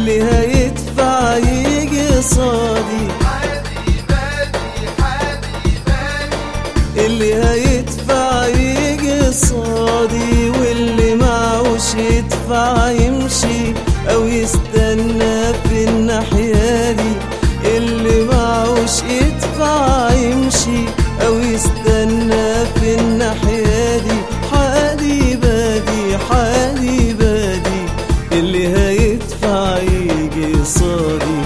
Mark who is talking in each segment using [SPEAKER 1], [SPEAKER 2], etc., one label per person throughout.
[SPEAKER 1] اللي هيدفع يجي قصادي اللي هيدفع يجي قصادي واللي معوش يدفع يمشي او يستنى في الناحية دي اللي معوش يدفع يمشي او يستنى في الناحية دي حادي بادي حادي بادي اللي هيدفع يجي قصادي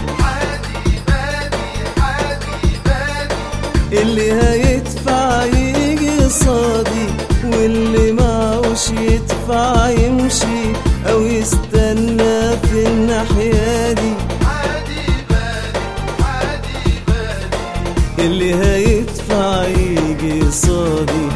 [SPEAKER 1] اللي هيدفع يجي قصادي واللي معوش يدفع يمشي او يستنى في الناحية دي اللي هيدفع يجي قصادي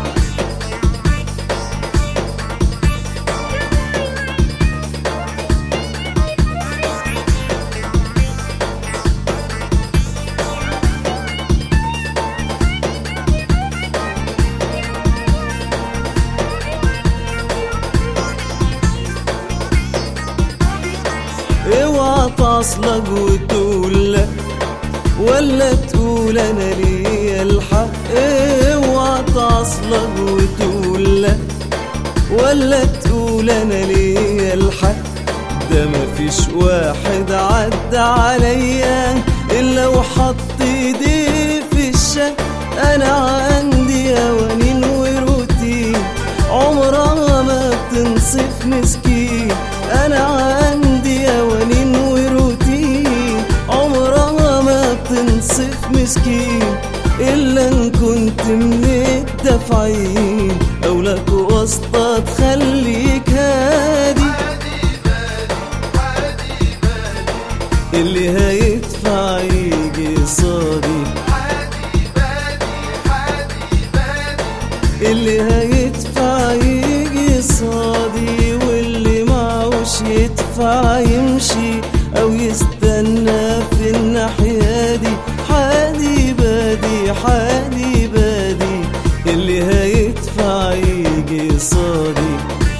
[SPEAKER 1] اوعى تعصلك وتقول لا ولا تقول انا ليا الحق اوعى تعصلك وتقول لا ولا تقول انا ليا الحق ده مفيش واحد عدى عليا الا وحط ايديه في الشك انا عندي قوانين وروتين عمرها ما بتنصف مسكين انا عندي قوانين وروتين عمرها ما بتنصف مسكين الا ان كنت من الدافعين او لك واسطة تخليك هادي اللي هيدفع يجي قصادي اللي هيدفع يجي قصادي واللي معوش يدفع يمشي او يستنى في الناحية دي حادي بادي حادي بادي اللي هيدفع يجي قصادي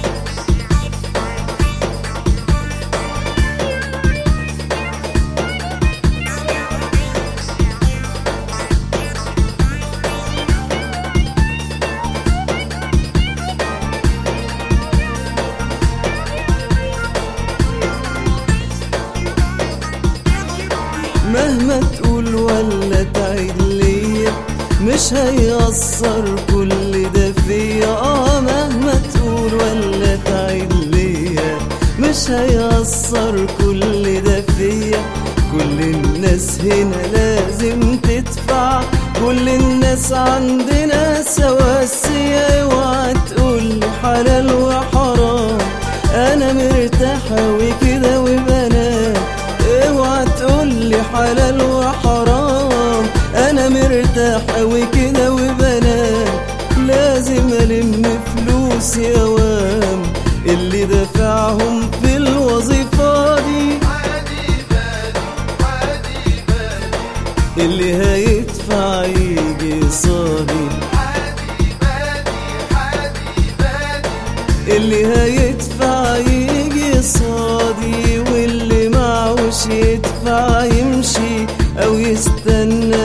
[SPEAKER 1] مهما تقول ولا تعيد ليا مش هيأثر كل ده فيا اه مهما تقول ولا تعيد ليا مش هيأثر كل ده فيا كل الناس هنا لازم تدفع كل الناس عندنا سواسية اوعى تقول حلال وحرام انا مرتاحة وكده وبنام اوعى تقولي حلال وحرام انا مرتاح اوي كده وبنام لازم الم فلوسي اوام اللي دفعهم في الوظيفة دي اللي هيدفع يجي قصادي اللي هيدفع يجي قصادي واللي معوش يدفع يمشي او يستنى